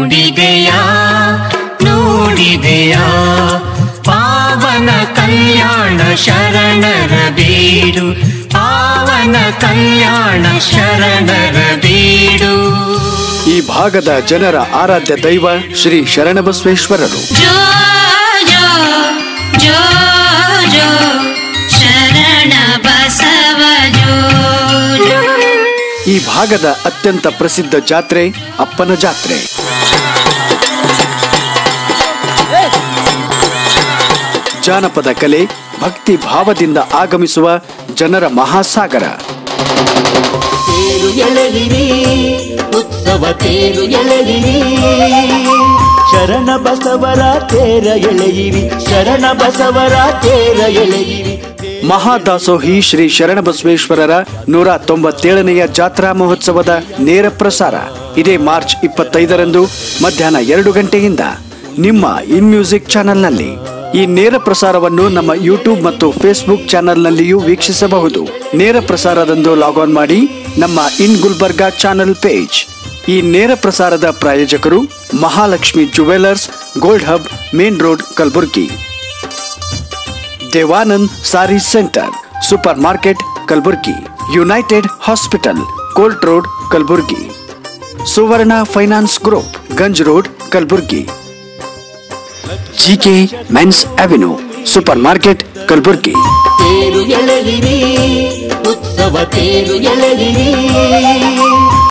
ನುಡಿದೆಯಾ ನುಡಿದೆಯಾ ಪಾವನ ಕಲ್ಯಾಣ ಶರಣರ ಬೀಡು ಪಾವನ ಕಲ್ಯಾಣ ಶರಣರ ಬೀಡು ಈ ಭಾಗದ ಜನರ ಆರಾಧ್ಯ ದೈವ ಶ್ರೀ ಶರಣಬಸವೇಶ್ವರರು ಜೋ ಜೋ ಜೋ ಜೋ ಶರಣ ಬಸವ ಜೋ ಜೋ ಈ ಭಾಗದ ಅತ್ಯಂತ ಪ್ರಸಿದ್ಧ ಜಾತ್ರೆ ಅಪ್ಪನ ಜಾತ್ರೆ ಜಾನಪದ ಕಲೆ ಭಕ್ತಿ ಭಾವದಿಂದ ಆಗಮಿಸುವ ಜನರ ಮಹಾಸಾಗರ ತೇರು ಎಳೆಯಿರಿ ಉತ್ಸವ ತೇರು ಎಳೆಯಿರಿ ಶರಣ ಬಸವರ ತೇರ ಎಳೆಯಿರಿ ಶರಣ ಬಸವರ ತೇರ ಎಳೆಯಿರಿ ಮಹಾದಾಸೋಹಿ ಶ್ರೀ ಶರಣಬಸವೇಶ್ವರರ ನೂರ ತೊಂಬತ್ತೇಳನೆಯ ಜಾತ್ರಾ ಮಹೋತ್ಸವದ ನೇರ ಪ್ರಸಾರ ಇದೇ ಮಾರ್ಚ್ ಇಪ್ಪತ್ತೈದರಂದು ಮಧ್ಯಾಹ್ನ ಎರಡು ಗಂಟೆಯಿಂದ ನಿಮ್ಮ ಇನ್ ಮ್ಯೂಸಿಕ್ ಚಾನೆಲ್ನಲ್ಲಿ ಈ ನೇರ ಪ್ರಸಾರವನ್ನು ನಮ್ಮ ಯೂಟ್ಯೂಬ್ ಮತ್ತು ಫೇಸ್ಬುಕ್ ಚಾನೆಲ್ನಲ್ಲಿಯೂ ವೀಕ್ಷಿಸಬಹುದು ನೇರ ಪ್ರಸಾರದಂದು ಲಾಗ್ ಆನ್ ಮಾಡಿ ನಮ್ಮ ಇನ್ ಗುಲ್ಬರ್ಗಾ ಚಾನೆಲ್ ಪೇಜ್ ಈ ನೇರ ಪ್ರಸಾರದ ಪ್ರಾಯೋಜಕರು Mahalakshmi jewellers gold hub main road Kalaburagi Devanand sari centre super market Kalaburagi united hospital ಕೋಲ್ಟ್ road Kalaburagi Suvarna finance group Ganj road Kalaburagi GK men's avenue super market Kalaburagi ತೇರು ಎಳೆಯಿರಿ ಉತ್ಸವ ತೇರು ಎಳೆಯಿರಿ